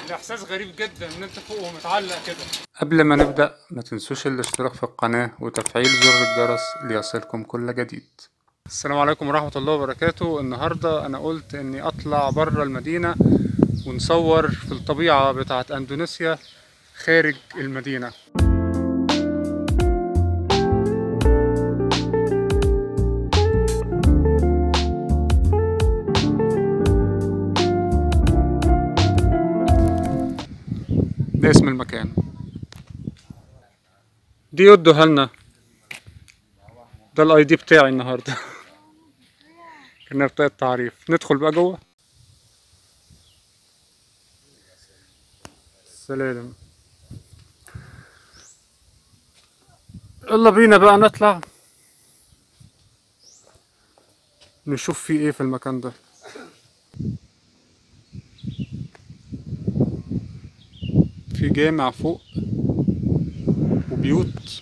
الاحساس غريب جدا ان انت فوق ومتعلق كده قبل ما نبدأ ما تنسوش الاشتراك في القناة وتفعيل زر الجرس ليصلكم كل جديد السلام عليكم ورحمة الله وبركاته النهاردة أنا قلت إني أطلع برا المدينة ونصور في الطبيعة بتاعة أندونيسيا خارج المدينة ده اسم المكان دي يدوها لنا ده الاي دي بتاعي النهارده كنا بتاع التعريف ندخل بقى جوه سلالم يلا بينا بقى نطلع نشوف في ايه في المكان ده في جامع فوق وبيوت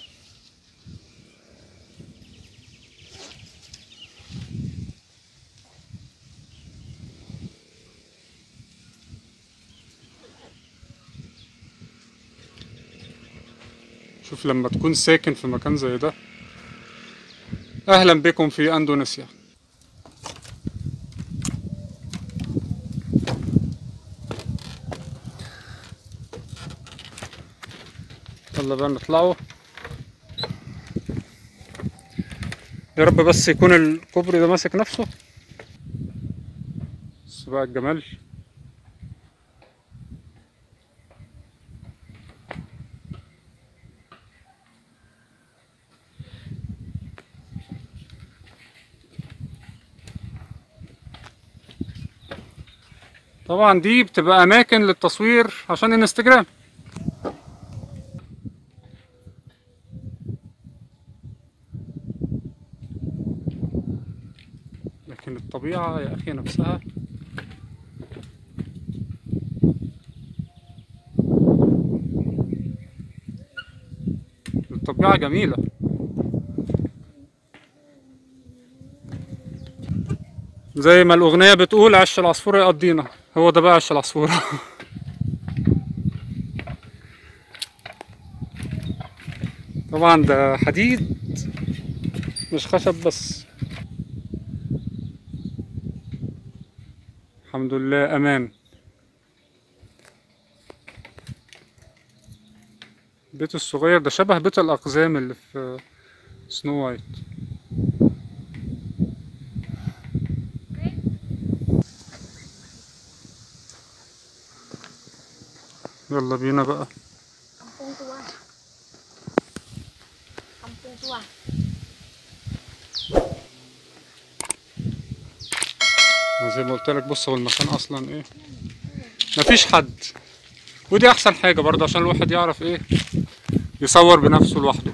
شوف لما تكون ساكن في مكان زي ده اهلا بكم في اندونيسيا يلا بقى نطلعوا يا رب بس يكون الكوبري ده ماسك نفسه بس بقى الجمال طبعا دي بتبقى اماكن للتصوير عشان الانستجرام لكن الطبيعة يا أخي نفسها الطبيعة جميلة زي ما الأغنية بتقول عش العصفورة يقضينا هو ده بقى عش العصفورة طبعا ده حديد مش خشب بس الحمد لله امان البيت الصغير ده شبه بيت الاقزام اللي في سنو وايت يلا بينا بقى kampung tua kampung tua زي ما قلت لك بص هو المكان اصلا ايه مفيش حد ودي احسن حاجه برضه عشان الواحد يعرف ايه يصور بنفسه لوحده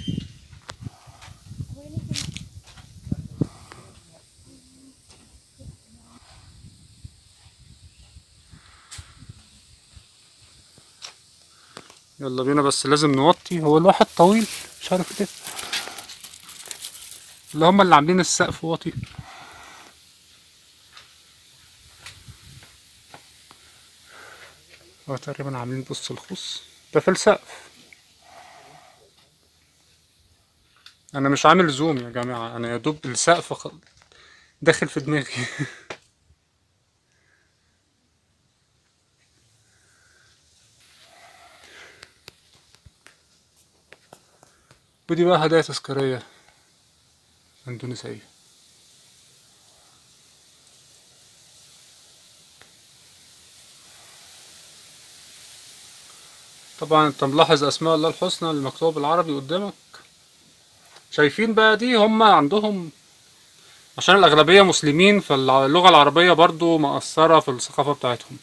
يلا بينا بس لازم نوطي هو الواحد طويل مش عارف ليه اللي هم اللي عاملين السقف واطي هو تقريبا عاملين بص الخص ده في السقف انا مش عامل زوم يا جماعة انا يا دوب السقف خ... داخل في دماغي ودي بقى هدايا تذكارية اندونيسية طبعا انت ملاحظ اسماء الله الحسنى المكتوبة بالعربي قدامك شايفين بقى دي هم عندهم عشان الأغلبية مسلمين فاللغة العربية برضو مأثرة في الثقافة بتاعتهم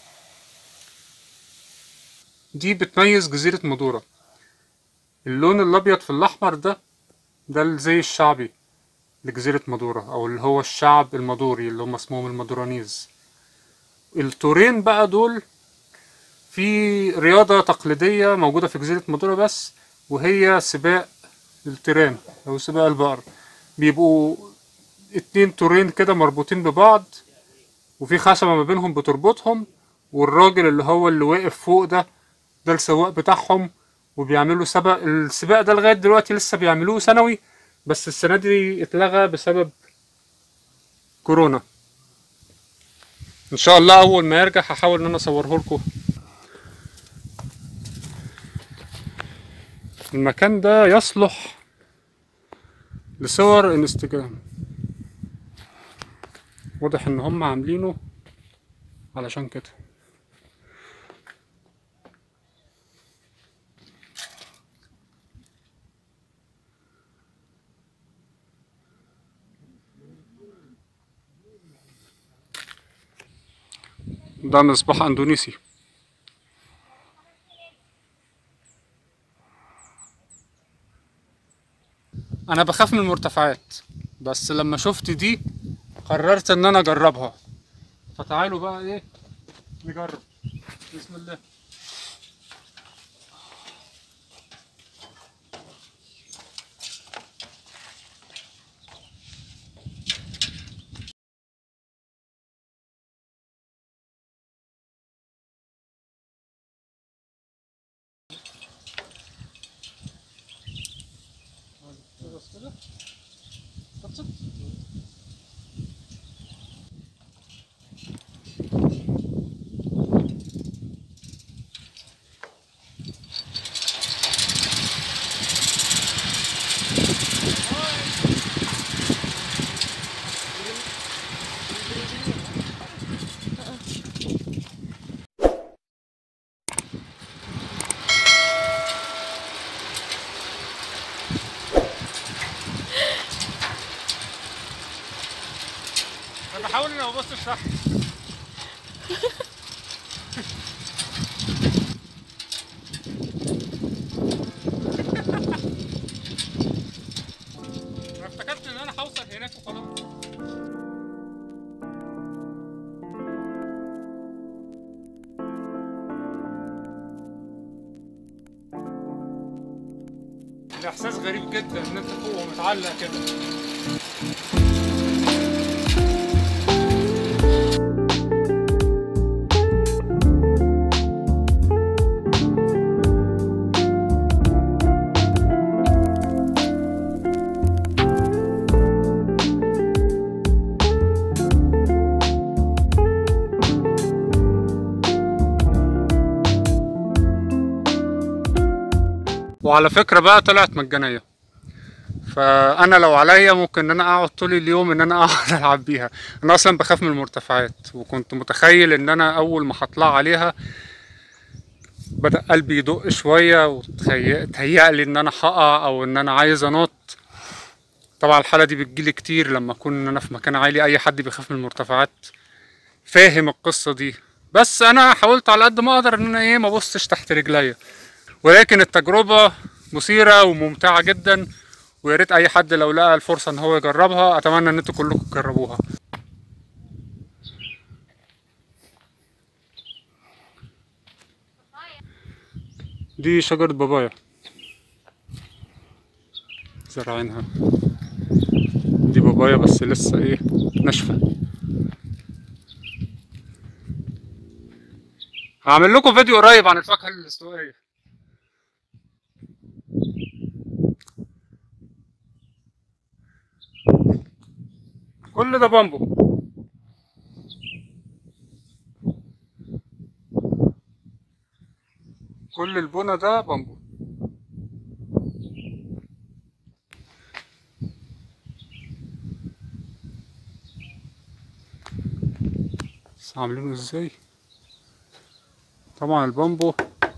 دي بتميز جزيرة مادورا اللون الأبيض في الأحمر ده ده الزي الشعبي لجزيرة مادورا أو اللي هو الشعب المادوري اللي هم اسمهم المادورانيز التورين بقى دول في رياضة تقليدية موجودة في جزيرة مادورا بس وهي سباق التيران أو سباق البقر بيبقوا اتنين تورين كده مربوطين ببعض وفي خشبة ما بينهم بتربطهم والراجل اللي هو اللي واقف فوق ده ده السواق بتاعهم وبيعملوا سبق السباق ده لغاية دلوقتي لسه بيعملوه سنوي بس السنة دي اتلغى بسبب كورونا ان شاء الله اول ما يرجع هحاول ان انا اصوره لكم المكان ده يصلح لصور انستجرام واضح ان هم عاملينه علشان كده ده مصباح اندونيسي انا بخاف من المرتفعات بس لما شفت دي قررت ان انا اجربها فتعالوا بقى ايه نجرب بسم الله بس كده خلصت انا بحاول اني ما ابصش تحت انا افتكرت ان انا هوصل هناك وخلاص الاحساس غريب جدا ان انت فوق ومتعلق كده وعلى فكرة بقى طلعت مجانية فأنا لو عليا ممكن إن أنا أقعد طول اليوم إن أنا أقعد ألعب بيها أنا أصلا بخاف من المرتفعات وكنت متخيل إن أنا أول ما هطلع عليها بدأ قلبي يدق شوية وتهيأ لي إن أنا هقع أو إن أنا عايز أنط طبعا الحالة دي بتجيلي كتير لما أكون إن أنا في مكان عالي أي حد بيخاف من المرتفعات فاهم القصة دي بس أنا حاولت على قد ما أقدر إن أنا إيه ما أبصش تحت رجليا ولكن التجربة مثيرة وممتعة جدا ويا ريت أي حد لو لقى الفرصة إن هو يجربها أتمنى إن انتوا كلكم تجربوها دي شجرة بابايا زرعينها دي بابايا بس لسه ايه ناشفة هعمل لكم فيديو قريب عن الفاكهة الاستوائية كل ده بامبو كل البنا ده بامبو بس عاملينه ازاي طبعا البامبو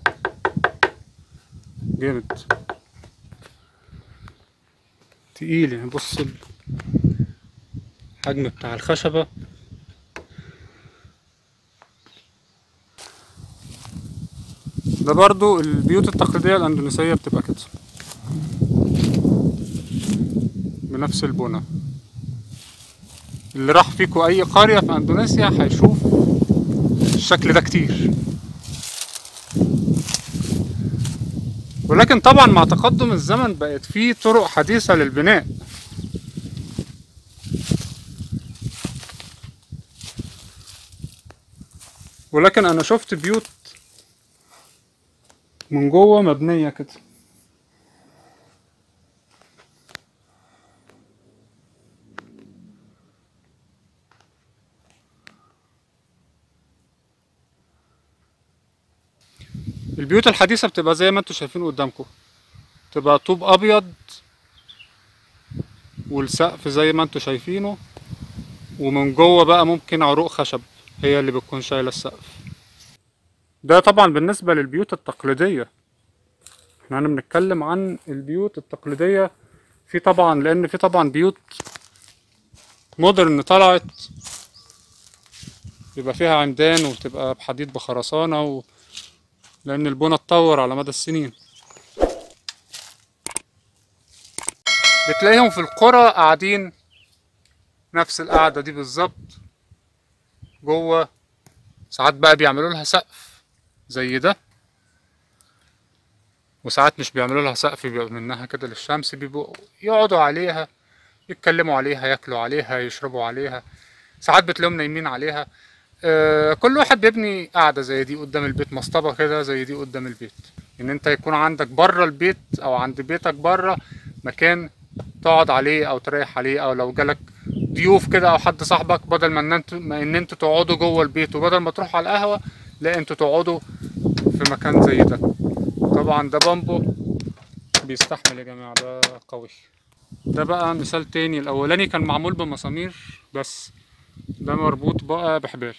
جامد تقيل يعني بص الحجم بتاع الخشبة ده برضو البيوت التقليدية الأندونيسية بتبقى كده بنفس البنى اللي راح فيكو أي قرية في أندونيسيا هيشوف الشكل ده كتير ولكن طبعا مع تقدم الزمن بقت فيه طرق حديثة للبناء ولكن انا شفت بيوت من جوه مبنيه كده البيوت الحديثة بتبقى زي ما انتوا شايفين قدامكم تبقى طوب ابيض والسقف زي ما انتوا شايفينه ومن جوه بقى ممكن عروق خشب هي اللي بتكون شايلة السقف ده طبعا بالنسبة للبيوت التقليدية احنا هنا بنتكلم عن البيوت التقليدية في طبعا لان في طبعا بيوت مودرن طلعت يبقى فيها عمدان وبتبقى بحديد بخرسانة و... لأن البنا اتطور على مدى السنين بتلاقيهم في القرى قاعدين نفس القعدة دي بالظبط جوه ساعات بقى بيعملوا لها سقف زي ده وساعات مش بيعملوا لها سقف بيبقى منها كده للشمس بيبقوا يقعدوا عليها يتكلموا عليها ياكلوا عليها يشربوا عليها ساعات بتلاقيهم نايمين عليها آه، كل واحد بيبني قاعدة زي دي قدام البيت مصطبة كده زي دي قدام البيت ان انت يكون عندك بره البيت او عند بيتك بره مكان تقعد عليه او تريح عليه او لو جالك ضيوف كده او حد صاحبك بدل ما ان انتوا ما ان انتوا تقعدوا جوه البيت وبدل ما تروحوا على القهوة لا انتوا تقعدوا في مكان زي ده طبعا ده بامبو بيستحمل يا جماعة ده قوي ده بقى مثال تاني الاولاني كان معمول بمسامير بس ده مربوط بقى بحبال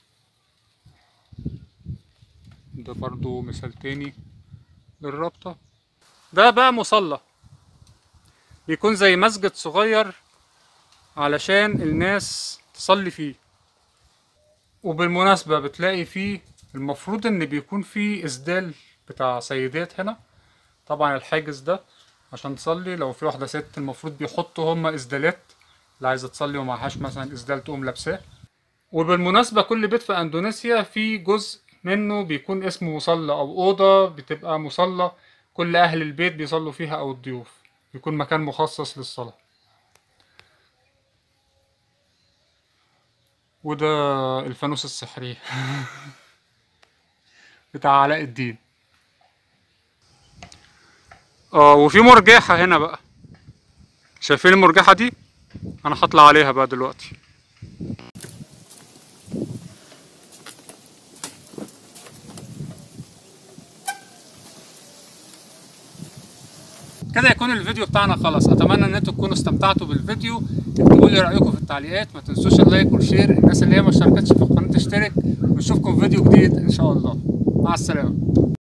ده برضو مثال تاني للرابطة ده بقى مصلى بيكون زي مسجد صغير علشان الناس تصلي فيه وبالمناسبة بتلاقي فيه المفروض ان بيكون فيه اسدال بتاع سيدات هنا طبعا الحاجز ده عشان تصلي لو في واحدة ست المفروض بيحطوا هما اسدالات اللي عايزة تصلي ومعهاش مثلا اسدال تقوم لابساه وبالمناسبة كل بيت في اندونيسيا في جزء منه بيكون اسمه مصلى او اوضة بتبقى مصلى كل اهل البيت بيصلوا فيها او الضيوف بيكون مكان مخصص للصلاة وده الفانوس السحري بتاع علاء الدين اه وفي مرجحة هنا بقى شايفين المرجحة دي انا هطلع عليها بقى دلوقتي كده يكون الفيديو بتاعنا خلص اتمنى ان انتوا تكونوا استمتعتوا بالفيديو اكتبوا لي رايكم في التعليقات ما تنسوش اللايك والشير الناس اللي هي ما اشتركتش في القناه تشترك ونشوفكم في فيديو جديد ان شاء الله مع السلامه